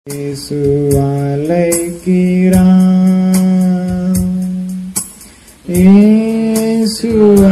இயேசு அழைக்கிறார் இயேசு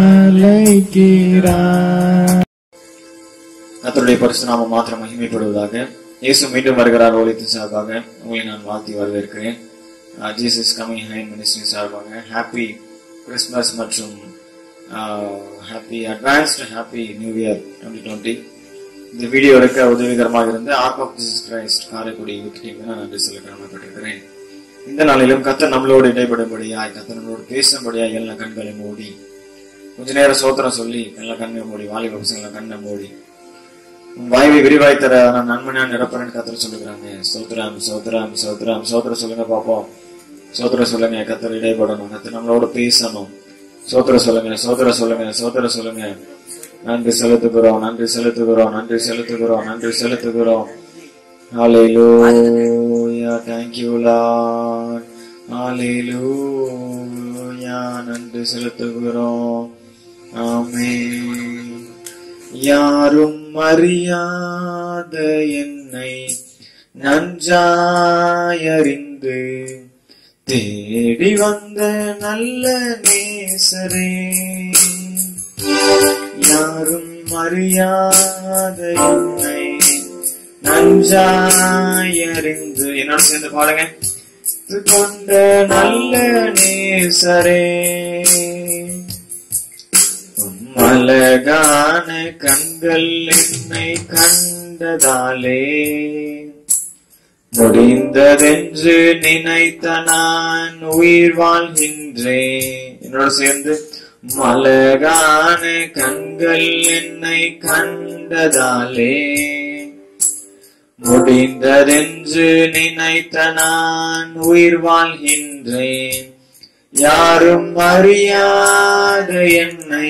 அழைக்கிறார் கர்த்தருடைய பரிசு நாம மாத்திரம் மகிமைப்படுவதாக இயேசு மீண்டும் வருகிறார் ஒழித்து சார்பாக உங்களை நான் வாழ்த்தி வரவேற்கிறேன் ஜீசஸ் கமிங் ஹைன் மினிஸ்ட்ரி சார்பாக ஹாப்பி கிறிஸ்மஸ் மற்றும் happy advanced happy new year twenty twenty இந்த வீடியோ எடுக்க உதவிகரமாக இருந்து ark of Jesus Christ Karaikudi youth team நான் நன்றி சொல்ல கடமைப்பட்டிருக்கிறேன் இந்த நாளிலும் கத்தர் நம்மளோடு இடைபடும்படியாய் கத்தர் நம்மளோடு பேசும்படியாய் எல்லா கண்களை மூடி கொஞ்ச நேரம் சோத்திரம் சொல்லி எல்லா கண்ணை மூடி வாலிப பசங்களை கண்ணை மூடி உன் வாய்வை விரிவாய் தர நான் நன்மனையா நிரப்பறேன்னு கத்தர் சொல்லுகிறாங்க சோத்ராம் சோத்ராம் சோத்ராம் சோத்திர சொல்லுங்க பாப்போம் சோத்திர சொல்லுங்க கத்தர் இடைப்படணும் கத்தர் நம்மளோட பேசணும் சோத்திர சொல்லுங்க சோத்திர சொல்லுங்க சோத்திர சொல்லுங்க நன்றி செலுத்துகிறோம் நன்றி செலுத்துகிறோம் நன்றி செலுத்துகிறோம் நன்றி செலுத்துகிறோம் Hallelujah. Thank you, Lord. Hallelujah. நன்றி செலுத்துகிறோம் ஆமென் யாரும் அறியாத என்னை நன்றாயறிந்து தேடி வந்த நல்ல நேசரே யாரும் அறியாத என்னை நன்றாயறிந்து என்னோட சேர்ந்து பாருங்க கொண்ட நல்ல நேசரே அழகான கண்கள் என்னை கண்டதாலே முடிந்ததென்று நினைத்த நான் உயிர் வாழ்கின்றேன் என்னோட சேர்ந்து மலகான கண்கள் என்னை கண்டதாலே முடிந்ததென்று நினைத்த நான் உயிர் வாழ்கின்றேன் யாரும் அறியாத என்னை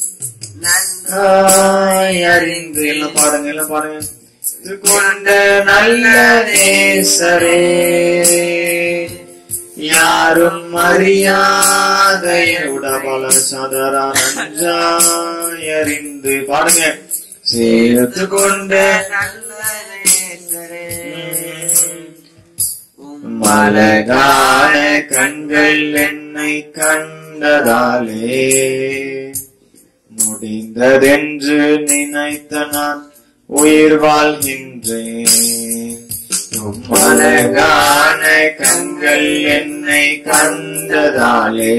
நன்றாய் அறிந்து எல்லாம் பாடுங்க எல்லாம் பாடுங்க இது கொண்ட நல்ல நேசரே யாரும் அறியாத உடபல சதரா நன்றாய் அறிந்து பாடுங்க சேர்த்து கொண்ட மலகான கண்கள் என்னை கண்டதாலே முடிந்ததென்று நினைத்த நான் உயிர் வாழ்கின்றேன் மலகான கண்கள் என்னை கண்டதாலே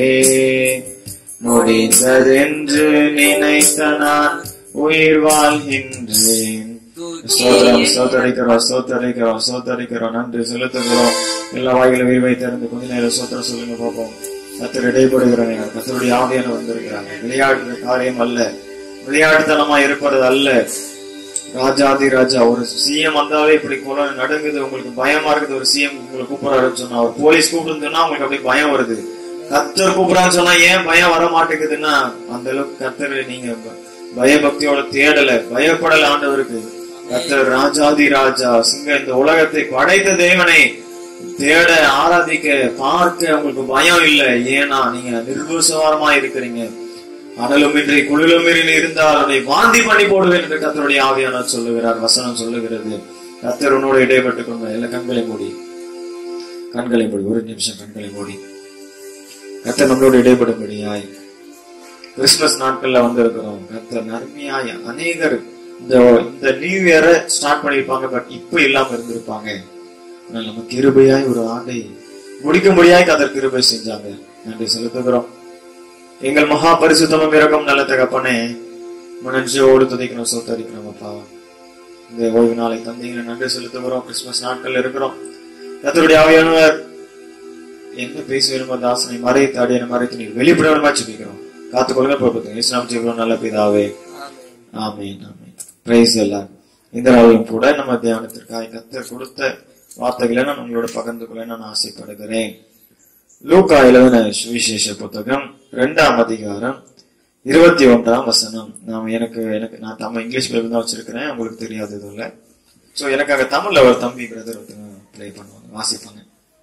முடிந்ததென்று நினைத்த நான் உயிர் வாழ்கின்றேன் சோதரம் சோதரிக்கிறோம் சோதரிக்கிறோம் சோதரிக்கிறோம் நன்றி செலுத்துகிறோம் எல்லா வாய்களும் விரிவை திறந்து கொஞ்ச நேரம் சோத்திரம் சொல்லுங்க பார்ப்போம் கத்தர் இடைப்படுகிறாங்க கத்தருடைய ஆவியான வந்திருக்கிறாங்க விளையாடுற காரியம் அல்ல விளையாட்டுத்தனமா இருப்பது அல்ல ராஜாதி ராஜா ஒரு சிஎம் வந்தாலே இப்படி கொலை நடுங்குது உங்களுக்கு பயமா இருக்குது ஒரு சிஎம் உங்களை கூப்பிடறாருன்னு சொன்னா ஒரு போலீஸ் கூப்பிடுன்னு சொன்னா உங்களுக்கு அப்படி பயம் வருது கத்தர் கூப்பிடான்னு சொன்னா ஏன் பயம் வர மாட்டேங்குதுன்னா அந்த அளவுக்கு கத்தர் நீங்க பயபக்தியோட தேடல பயப்படல ஆண்டவருக்கு கத்தர் ராஜாதி ராஜா சிங்க இந்த உலகத்தை படைத்த தேவனை தேட ஆராதிக்க பார்க்க உங்களுக்கு பயம் இல்லை ஏன்னா நீங்க நிர்புசவாரமா இருக்கிறீங்க அனலுமின்றி குளிலுமின்றி இருந்தால் அதை வாந்தி பண்ணி போடுவேன் என்று கத்தருடைய ஆவியானவர் சொல்லுகிறார் வசனம் சொல்லுகிறது கத்தர் உன்னோட இடைப்பட்டுக் கொண்டு எல்லா கண்களை மூடி கண்களை மூடி ஒரு நிமிஷம் கண்களை மூடி கத்தர் நம்மளோட இடைப்படும்படியாய் கிறிஸ்துமஸ் நாட்கள்ல வந்திருக்கிறோம் கத்தர் நன்மையாய் அநேகர் இந்த இந்த நியூ இயரை ஸ்டார்ட் பண்ணிருப்பாங்க பட் இப்ப இல்லாம இருந்திருப்பாங்க ஆனால் நம்ம கிருபையாய் ஒரு ஆண்டை முடிக்கும்படியாய் கதர் கிருபை செஞ்சாங்க நன்றி செலுத்துகிறோம் எங்கள் மகா பரிசுத்தமும் இறக்கம் நல்ல தகப்பனே மனஞ்சோடு துதைக்கணும் சொத்தரிக்கணும் அப்பா இந்த ஓய்வு நாளை தந்தீங்க நன்றி செலுத்துகிறோம் கிறிஸ்துமஸ் நாட்கள் இருக்கிறோம் கத்தருடைய ஆவியானவர் என்ன பேச வேணுமோ தாசனை மறைத்து அடியான மறைத்து நீங்க வெளிப்படணுமா சொல்லிக்கிறோம் காத்துக்கொள்ளுங்க போகிறது இஸ்லாம் ஜீவனம் நல்ல பிதாவே ஆமீன் ஆமீன் பிரைஸ் எல்லாம் இந்த நாளிலும் கூட நம்ம தியானத்திற்காக கத்தர் கொடுத்த வார்த்தைகளை நான் உங்களோட பகிர்ந்து கொள்ள நான் ஆசைப்படுகிறேன் லூக்கா எழுதின சுவிசேஷ புத்தகம் இரண்டாம் அதிகாரம் இருபத்தி ஒன்றாம் வசனம் நாம எனக்கு எனக்கு நான் தமிழ் இங்கிலீஷ் பைபிள் தான் வச்சிருக்கிறேன் உங்களுக்கு தெரியாது இது இல்ல சோ எனக்காக தமிழ்ல ஒரு தம்பி பிரதர் ஒருத்தங்க ப்ளே பண்ணுவாங்க வாசிப்பாங்க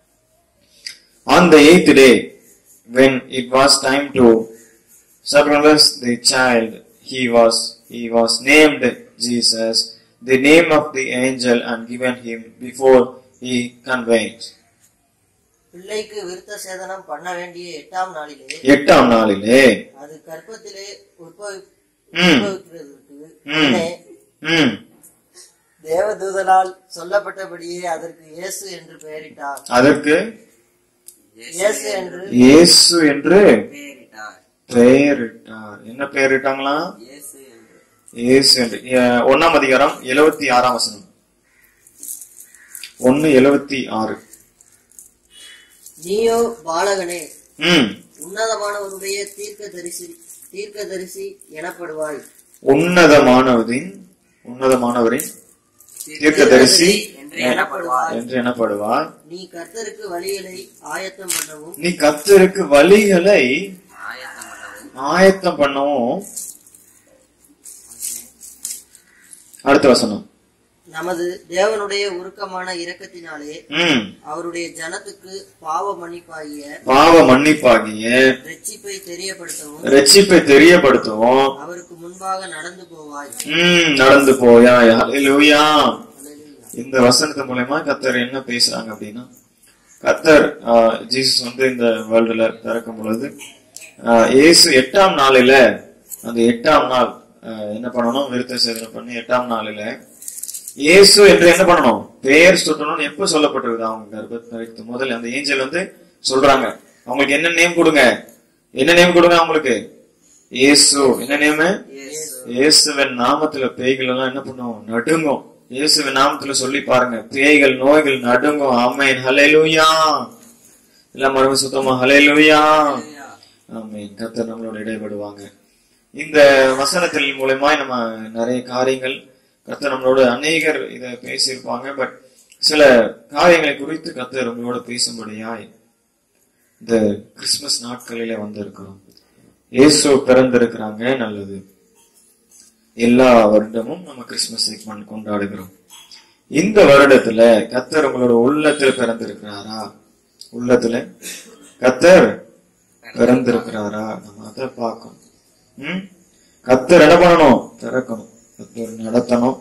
on the eighth day when it was time to circumvent the child he was he was named jesus the name of the angel and given him before he conveys. பிள்ளைக்கு விருத்த சேதனம் பண்ண வேண்டிய எட்டாம் நாளிலே எட்டாம் நாளிலே அது கர்ப்பத்திலே உற்பவி ம், உற்பவிக்கிறதற்கு ம். முன்னே ம், தேவதூதனால் சொல்லப்பட்டபடியே அதற்கு இயேசு என்று பெயரிட்டார் அதற்கு இயேசு என்று இயேசு என்று பெயரிட்டார் பெயரிட்டார் என்ன பெயரிட்டாங்களா இயேசு என்று இயேசு என்று அஹ், ஒண்ணாம் அதிகாரம் எழுபத்தி ஆறாம் வசனம் ஒன்னு எழுபத்தி ஆறு நீயோ பாலகனே ம் உன்னதமானவருடைய தீர்க்க தரிசி தீர்க்க தரிசி எனப்படுவாய் உன்னதமானவரின் உன்னதமானவரின் தீர்க்கதரிசி என்று எனப்படுவாய் என்று எனப்படுவார் நீ கர்த்தருக்கு வழிகளை ஆயத்தம் பண்ணவும் நீ கத்தருக்கு வழிகளை ஆயத்தம் பண்ணவும் ஆயத்தம் பண்ணவும் அடுத்த வசனம் நமது தேவனுடைய உருக்கமான இரக்கத்தினாலே ம் அவருடைய ஜனத்துக்கு பாவ மன்னிப்பாகிய பாவ மன்னிப்பாகிய ரட்சிப்பை தெரியப்படுத்தவும் ரட்சிப்பை தெரியப்படுத்தவும் அவருக்கு முன்பாக நடந்து போவாய் ம் நடந்து போயாய் ஹalleluya அல்லேலூயா. இந்த வசனத்து மூலயமா கத்தர் என்ன பேசுறாங்க அப்படின்னா கத்தர் ஜீசஸ் வந்து இந்த வேர்ல்டுல பிறக்கும் பொழுது ஆஹ், இயேசு எட்டாம் நாளில அந்த எட்டாம் நாள் ஆஹ், என்ன பண்ணணும் விருத்த சேதனை பண்ணி எட்டாம் நாளில இயேசு என்று என்ன பண்ணணும் பெயர் சொல்லணும்னு எப்ப சொல்லப்பட்டிருக்குது அவங்க கர்ப்பத்தை முதல்ல அந்த ஏஞ்சல் வந்து சொல்றாங்க அவங்களுக்கு என்ன நேம் கொடுங்க என்ன நேம் கொடுங்க அவங்களுக்கு இயேசு என்ன நேம் இயேசுவின் நாமத்துல பேய்கள் எல்லாம் என்ன பண்ணும் நடுங்கும் இயேசுவின் நாமத்துல சொல்லி பாருங்க பேய்கள் நோய்கள் நடுங்கும் ஆமேன் ஹalleluya எல்லாம் மறுபடியும் சுத்தமா ஹalleluya ஆமேன் கர்த்தர் நம்மளோட இடைபடுவாங்க இந்த வசனத்தில் மூலமாய் நம்ம நிறைய காரியங்கள் கர்த்தர் நம்மளோட அநேகர் இத பேசியிருப்பாங்க பட் சில காரியங்களை குறித்து கர்த்தர் உங்களோட பேசும்படியாய் இந்த கிறிஸ்துமஸ் நாட்களிலே வந்திருக்கிறோம் இயேசு பிறந்திருக்கிறாங்க நல்லது எல்லா வருடமும் நம்ம கிறிஸ்துமஸ் கொண்- கொண்டாடுகிறோம் இந்த வருடத்துல கத்தர் உங்களோட உள்ளத்துல பிறந்திருக்கிறாரா உள்ளத்துல கத்தர் பிறந்திருக்கிறாரா நம்ம அதை பார்க்கணும் ம்? கத்தர் என்ன பண்ணணும் திறக்கணும் கத்தர் நடத்தணும்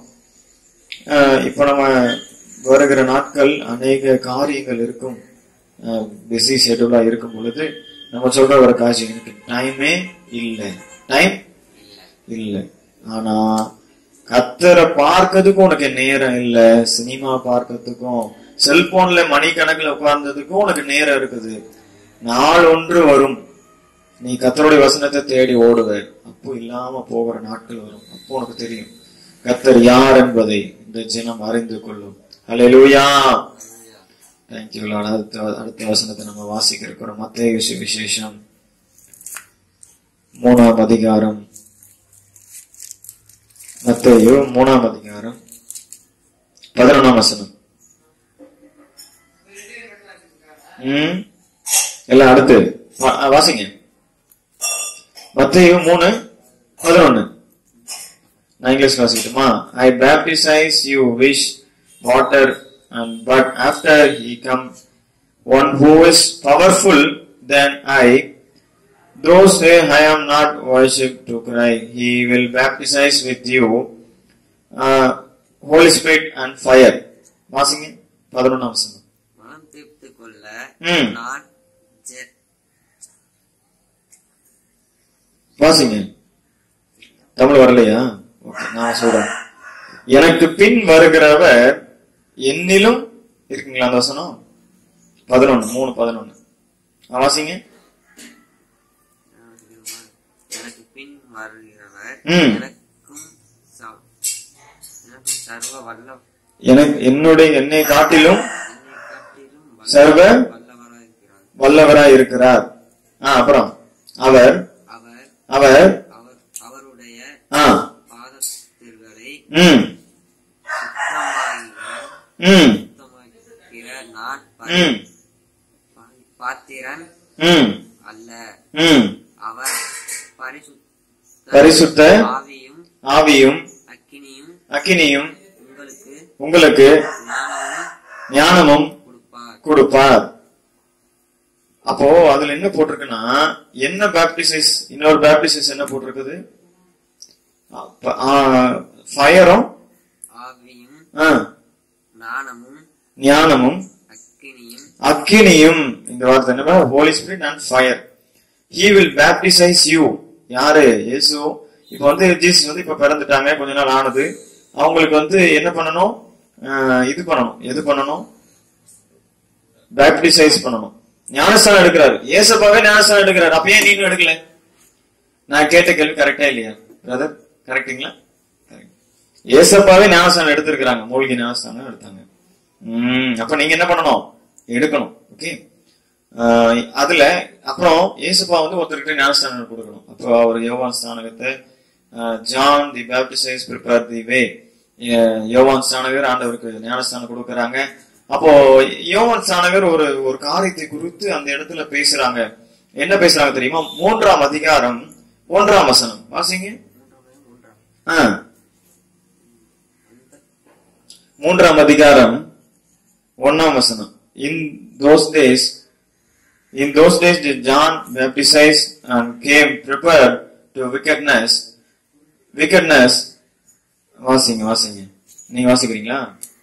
ஆஹ் இப்ப நம்ம வருகிற நாட்கள் அநேக காரியங்கள் இருக்கும் பிஸி ஷெடியூலா இருக்கும் பொழுது நம்ம சொல்ற ஒரு காட்சி எனக்கு டைமே இல்லை டைம் இல்ல ஆனா கத்தரை பார்க்கறதுக்கும் உனக்கு நேரம் இல்ல சினிமா பார்க்கறதுக்கும் செல்போன்ல மணிக்கணக்கில் உட்கார்ந்ததுக்கும் உனக்கு நேரம் இருக்குது நாள் ஒன்று வரும் நீ கத்தருடைய வசனத்தை தேடி ஓடுவ அப்போ இல்லாம போகிற நாட்கள் வரும் அப்போ உனக்கு தெரியும் கத்தர் யார் என்பதை இந்த ஜனம் அறிந்து கொள்ளும் அல்லேலூயா தேங்க்யூ அடுத்த அடுத்த வசனத்தை நம்ம வாசிக்க இருக்கிறோம் மத்திய விசேஷம் மூணாம் அதிகாரம் மத்தேயு மூணாம் அதிகாரம் பதினொன்றாம் வசனம் ம் எல்லாம் அடுத்து வா- ஆ, வாசிங்க மத்தேயு மூணு பதினொன்னு நான் இங்கிலீஷ் வாசிக்கட்டுமா I baptize you with water and but after he come one who is powerful then I Those say, I am not worshipped to cry. He will baptize with you, uh, Holy Spirit and fire. வாசிங்க பதினொன்றாம் வசனம் மனம் தீர்த்து கொள்ள ம். நான் ஜெ- வாசிங்க தமிழ் வரலையா ஓகே நான் சொல்றேன் எனக்கு பின் வருகிறவர் என்னிலும் இருக்குங்களா அந்த வசனம் பதினொன்னு மூணு பதினொன்னு ஆ, வாசிங்க எனக்கு பின் வருகிறவர் ம். எனக்கும் ச- எனக்கும் சர்வ வல்ல எனக்கு என்னுடைய என்னை காட்டிலும் என்னை காட்டிலும் வல்ல- சர்வ வல்லவராயிருக்கிறார் வல்லவராய் இருக்கிறார் ஆ, அப்புறம் அவர் அவர் அவர் அவர் அவருடைய ஆ பாதத்தில்களை ம் சுத்தமாகிற ம் சுத்தமாகிற நான் பா- ம் பா- பாத்திரன் ம் அல்ல ம் அவர் பரிசுத்த பரிசுத்த ஆவியும் ஆவியும் அக்கினியும் அக்கினியும் உங்களுக்கு உங்களுக்கு ஞானமும் ஞானமும் கொடுப்பார் கொடுப்பார் அப்போ அதுல என்ன போட்டிருக்குன்னா என்ன பேப்டிசைஸ் இன்னொரு பேப்டிசைஸ் என்ன போட்டிருக்குது ஃபயரும் ஆவியும் ஆ, ஞானமும் ஞானமும் அக்கினியும் அக்கினியும் இந்த வார்த்தை என்ன Holy Spirit and fire he will baptize you யாரு இயேசு இப்ப வந்து ஜீசஸ் வந்து இப்ப பிறந்துட்டாங்க கொஞ்ச நாள் ஆனது அவங்களுக்கு வந்து என்ன பண்ணணும் ஆஹ் இது பண்ணணும் எது பண்ணணும் பேப்டிசைஸ் பண்ணணும் ஞானஸ்தானம் எடுக்கிறாரு ஏசப்பாவே ஞானஸ்தானம் எடுக்கிறாரு அப்ப ஏன் நீங்க எடுக்கல நான் கேட்ட கேள்வி கரெக்டா இல்லையா பிரதர் கரெக்டுங்களா ஏசப்பாவே ஞானஸ்தானம் எடுத்திருக்கிறாங்க மூலிகை ஞானஸ்தானம் எடுத்தாங்க உம் அப்ப நீங்க என்ன பண்ணணும் எடுக்கணும் ஓகே அதுல அப்புறம் ஏசப்பா வந்து ஒருத்தர்கிட்ட ஞானஸ்தானம் கொடுக்கணும் அப்போ அவர் யோவான் ஸ்தானகத்தை ஜான் தி பேப்டிசைஸ் ப்ரிப்பேர் தி வே யோவான் ஸ்தானகர் ஆண்டவருக்கு ஞானஸ்தானம் கொடுக்கறாங்க அப்போ யோவான் ஸ்தானகர் ஒரு ஒரு காரியத்தை குறித்து அந்த இடத்துல பேசுறாங்க என்ன பேசுறாங்க தெரியுமா மூன்றாம் அதிகாரம் ஒன்றாம் வசனம் வாசிங்க ஆ. மூன்றாம் அதிகாரம் ஒன்னாம் வசனம் in those days In those days did John baptize and came prepared to wickedness. Wickedness. வாசிங்க வாசிங்க நீங்க வாசிக்கிறீங்களா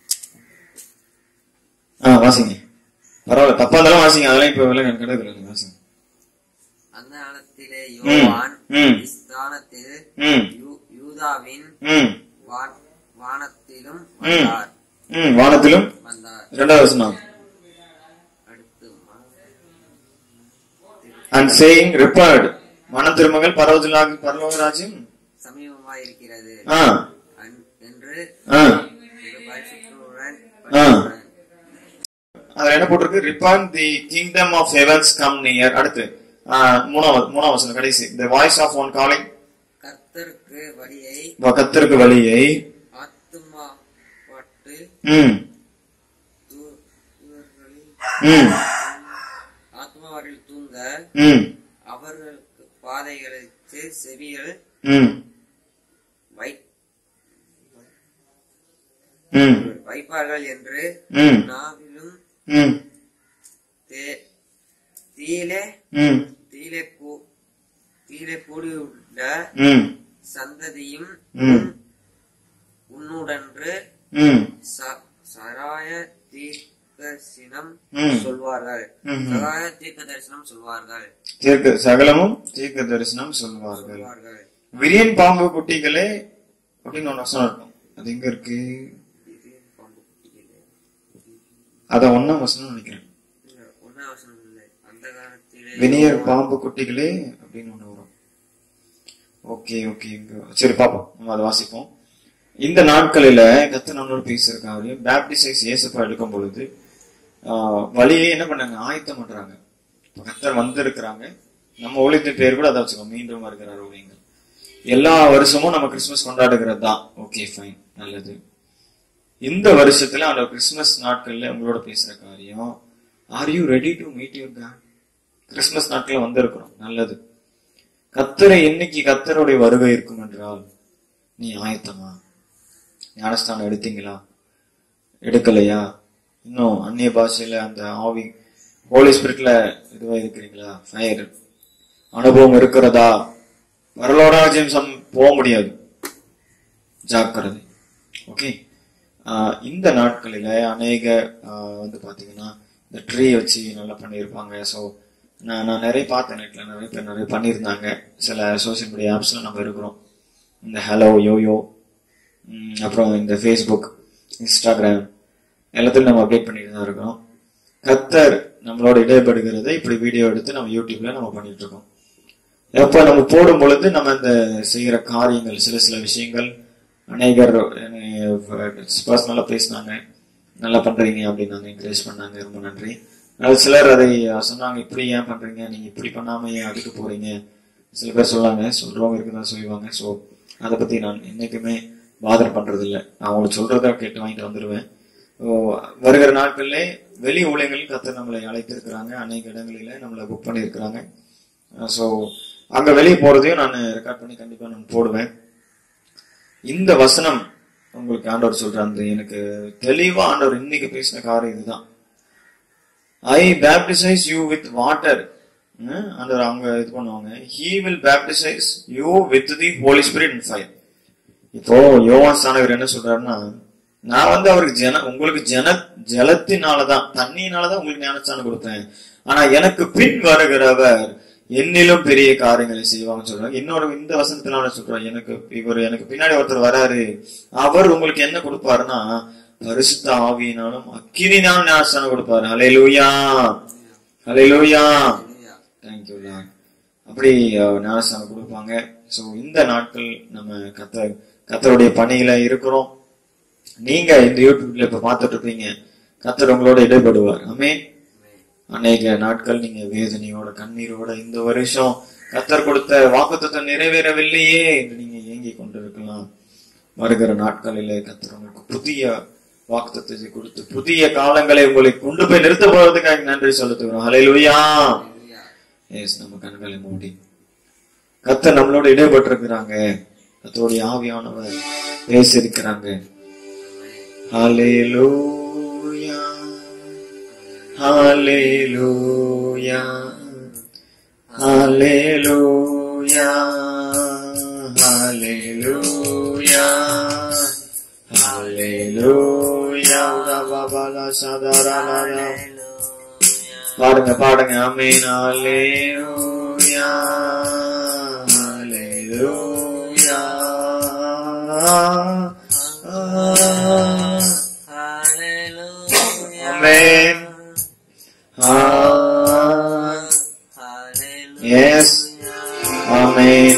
ஆ வாசிங்க பரவாயில்ல தப்பா இருந்தாலும் வாசிங்க அதெல்லாம் இப்ப விலை எனக்கு கிடையாது நீங்க வாசிங்க அந்த காலத்திலே யோவான் ம். ஸ்தானத்தில் ம் யூ- யூதாவின் ம் வா- வானத்திலும் வந்தார் ம் வானத்திலும் வந்தார் இரண்டாவது வசனம் அடுத்து ம- and saying repaired மன திருமகள் பரவஜலாக பரலோகராஜ்யம் சமீபமாயிருக்கிறது ஆ அன்- என்று ஆ இது பரிசுத்தருடன் ஆ. படிக்கிறேன். அதுல என்ன போட்டிருக்கு repent the kingdom of heavens come near அடுத்து ஆ, மூணாவது மூணாவது வசனம் கடைசி the voice of one calling கர்த்தருக்கு வழியை கத்திற்கு வழியை ஆத்துமா பட்டு ம் தூ- இவர்களில் ம் ஆத்மாவரில் தூங்க ம் அவர்களுக்கு பாதைகளுக்கு செவிகள் ம் வை ம் வைப்பார்கள் என்று ம் நாவிலும் ம் தே- தீயிலே ம் தீயிலே கூ- தீயிலே கூடியுள்ள ம் சந்ததியும் ம். உன்னுடன்று ம் ச- சராய தீர்க்க தரிசனம் ம். சொல்வார்கள் ம். சகாய தீர்க்க தரிசனம் சொல்வார்கள் தீர்க்க சகலமும் தீர்க்க தரிசனம் சொல்வார்கள் சொல்வார்கள் விரியன் பாம்பு குட்டிகளே அப்படின்னு ஒரு வசனம் இருக்கும் அது எங்க இருக்கு இது பாம்பு குட்டிகளே. அத ஒன்னாம் வசனம் நினைக்கிறேன் இல்ல, ஒண்ணாம் வசனம் இல்லை அந்த காலத்திலே வினியர் பாம்பு குட்டிகளே அப்படின்னு ஒண்ணு வரும் ஓகே ஓகே இங்க சரி பாப்போம் நம்ம அதை வாசிப்போம் இந்த நாட்களில கத்த நம்மளோட பேசியிருக்காரு பேப்டிசைஸ் இயேசுப்பா எடுக்கும் பொழுது ஆஹ், வழியை என்ன பண்ணாங்க ஆயத்தம் பண்றாங்க இப்ப கத்தர் வந்திருக்கிறாங்க நம்ம ஊழியத்தின் பேர் கூட அதை வச்சுக்கோ மீண்டும் வருகிறார் ஊழியங்கள் எல்லா வருஷமும் நம்ம கிறிஸ்துமஸ் கொண்டாடுகிறது தான் ஓகே ஃபைன் நல்லது இந்த வருஷத்துல அந்த கிறிஸ்துமஸ் நாட்கள்ல உங்களோட பேசுற காரியம் are you ready to meet your God கிறிஸ்துமஸ் நாட்கள் வந்திருக்கிறோம் நல்லது கத்தரை என்னைக்கு கத்தருடைய வருகை இருக்கும் என்றால் நீ ஆயத்தமா ஞானஸ்தானம் எடுத்தீங்களா எடுக்கலையா இன்னும் அந்நிய பாஷையில அந்த ஆவி ஹோலி ஸ்பிரிட்ல இதுவா இருக்கிறீங்களா ஃபயர் அனுபவம் இருக்கிறதா பரலோராஜ்யம் சம் போக முடியாது ஜாக்கிரதை ஓகே இந்த நாட்களில அநேக ஆஹ், வந்து பாத்தீங்கன்னா இந்த ட்ரீ வச்சு நல்லா பண்ணியிருப்பாங்க ஸோ நான் நான் நிறைய பார்த்தேன் நெட்ல நிறைய பேர் நிறைய பண்ணியிருந்தாங்க சில சோஷியல் மீடியா ஆப்ஸ்ல நம்ம இருக்கிறோம் இந்த ஹலோ யோயோ ம், அப்புறம் இந்த ஃபேஸ்புக் இன்ஸ்டாகிராம் எல்லாத்தையும் நம்ம அப்டேட் பண்ணிட்டு தான் இருக்கோம் கத்தர் நம்மளோட இடைப்படுகிறதை இப்படி வீடியோ எடுத்து நம்ம யூடியூப்ல நம்ம பண்ணிட்டு இருக்கோம் எப்ப நம்ம போடும் பொழுது நம்ம இந்த செய்யற காரியங்கள் சில சில விஷயங்கள் அநேகர் பர்சனலா பேசினாங்க நல்லா பண்றீங்க அப்படின்னு என்கரேஜ் பண்ணாங்க ரொம்ப நன்றி அது சிலர் அதை சொன்னாங்க இப்படி ஏன் பண்றீங்க நீங்க இப்படி பண்ணாம ஏன் அதுக்கு போறீங்க சில பேர் சொல்லாங்க சொல்றவங்க இருக்குதான் சொல்லுவாங்க சோ அதை பத்தி நான் என்னைக்குமே பாதர் பண்றது இல்ல நான் அவங்களுக்கு சொல்றத கேட்டு வாங்கிட்டு வந்துருவேன் ஓ, வருகிற நாட்கள்ல வெளி ஊழியர்கள் கத்து நம்மளை அழைத்திருக்கிறாங்க அநேக இடங்களில நம்மளை புக் பண்ணியிருக்கிறாங்க ஸோ அங்க வெளியே போறதையும் நான் ரெக்கார்ட் பண்ணி கண்டிப்பா நான் போடுவேன் இந்த வசனம் உங்களுக்கு ஆண்டவர் சொல்ற அந்த எனக்கு தெளிவா ஆண்டவர் இன்னைக்கு பேசின காரியம் இதுதான் I baptize you with water ஆண்டவர் அவங்க இது பண்ணுவாங்க he will baptize you with the Holy Spirit and fire இப்போ யோவான் ஸ்தானகர் என்ன சொல்றாருன்னா நான் வந்து அவருக்கு ஜன உங்களுக்கு ஜன ஜலத்தினாலதான் தண்ணியினாலதான் உங்களுக்கு ஞானஸ்தானம் கொடுப்பேன் ஆனா எனக்கு பின் வருகிறவர் என்னிலும் பெரிய காரியங்களை செய்வாங்கன்னு சொல்றாங்க இன்னொரு இந்த வசனத்துல நான் சொல்றேன் எனக்கு இவர் எனக்கு பின்னாடி ஒருத்தர் வராரு அவர் உங்களுக்கு என்ன கொடுப்பாருன்னா பரிசுத்த ஆவியினாலும் அக்கினினாலும் ஞானஸ்தானம் கொடுப்பாரு ஹalleluya ஹalleluya தேங்க்யூ லார்ட் அப்படி அஹ், ஞானஸ்தானம் கொடுப்பாங்க சோ இந்த நாட்கள் நம்ம கத்த கத்தருடைய பணியில இருக்கிறோம் நீங்க இந்த யூடியூப்ல இப்ப பார்த்துட்டு இருப்பீங்க கத்தர் உங்களோட இடைப்படுவார் ஆமென் அநேக நாட்கள் நீங்க வேதனையோட கண்ணீரோட இந்த வருஷம் கத்தர் கொடுத்த வாக்குத்தத்தை நிறைவேறவில்லையே என்று நீங்க ஏங்கி கொண்டிருக்கலாம் வருகிற நாட்களிலே கத்தர் உங்களுக்கு புதிய வாக்குத்தத்தை கொடுத்து புதிய காலங்களை உங்களை கொண்டு போய் நிறுத்த போவதுக்காக நன்றி செலுத்துகிறோம் ஹalleluya எஸ் நம்ம கண்களை மூடி கத்தர் நம்மளோட இடைப்பட்டிருக்கிறாங்க கத்தோடைய ஆவியானவர் பேசியிருக்கிறாங்க ஹalleluya ஹalleluya ஹalleluya ஹalleluya ஹalleluya ரபபல சதரலல பாடுங்க பாடுங்க ஆமென் ஹalleluya ஹalleluya ஆமென் எஸ் ஆமென்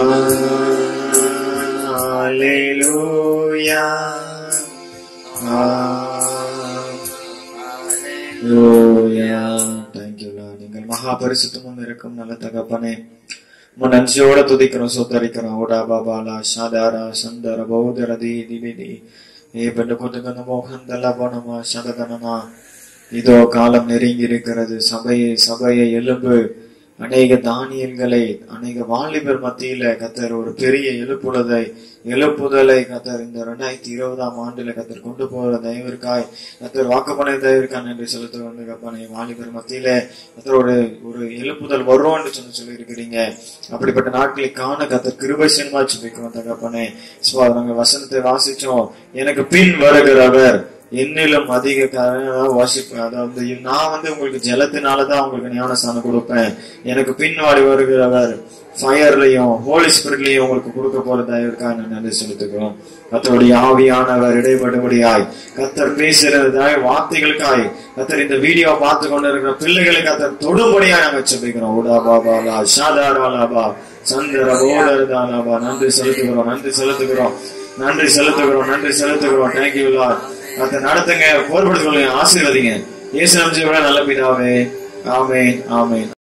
ஹalleluya ஹalleluya thank you lord நீங்கள் மகா பரிசுத்தமும் இருக்கும் நல்ல தகப்பனே உம் நன்றியோட துதிக்கிறோம் சொத்தரிக்கிறோம் ஓடா பாபாலா சாதாரா சந்தர பௌதரதி திவிதி ஏ பெண்ணு கொத்துக்கன மோகந்தல பணமா சததனமா இதோ காலம் நெருங்கி இருக்கிறது சபையை சபையை எலும்பு அநேக தானியல்களை அநேக வாலிபர் மத்தியில கத்தர் ஒரு பெரிய எழுப்புதலை எழுப்புதலை கத்தர் இந்த ரெண்டாயிரத்தி இருபதாம் ஆண்டுல கத்தர் கொண்டு போகிற தயவிற்காய் கத்தர் வாக்குப்பனை தயவிற்கான் என்று செலுத்த வந்து கப்பனை வாலிபர் மத்தியில கத்தர் ஒரு ஒரு எழுப்புதல் வரும் என்று சொல்லி சொல்லி இருக்கிறீங்க அப்படிப்பட்ட நாட்களை காண கத்தர் கிருபை சினிமா சுபிக்கும் தகப்பனே சுவா நாங்க வசனத்தை வாசிச்சோம் எனக்கு பின் வருகிறவர் என்னிலும் அதிக காரணம் வாசிப்பேன் அதாவது நான் வந்து உங்களுக்கு ஜலத்தினாலதான் உங்களுக்கு ஞானஸ்தானம் கொடுப்பேன் எனக்கு பின்வாடி வருகிறவர் ஃபயர்லயும் ஹோலி ஸ்பிரிட்லயும் உங்களுக்கு கொடுக்க போற தயவுக்காக நான் நன்றி செலுத்துகிறோம் கத்தருடைய ஆவியானவர் இடைபடுபடியாய் கத்தர் பேசுறதாய் வார்த்தைகளுக்காய் கத்தர் இந்த வீடியோ பார்த்து கொண்டு இருக்கிற பிள்ளைகளை கத்தர் தொடுபடியாய் நாங்க செபிக்கிறோம் உடா பாபாலா ஷாதாராலாபா சந்திர ஓடருதாலாபா நன்றி செலுத்துகிறோம் நன்றி செலுத்துகிறோம் நன்றி செலுத்துகிறோம் நன்றி செலுத்துகிறோம் தேங்க்யூ லார்ட் அதை நடத்துங்க போர்படுத்திக் கொள்ளுங்க ஆசீர்வதிங்க இயேசு நாமத்தில் நல்ல பிதாவே ஆமென் ஆமென்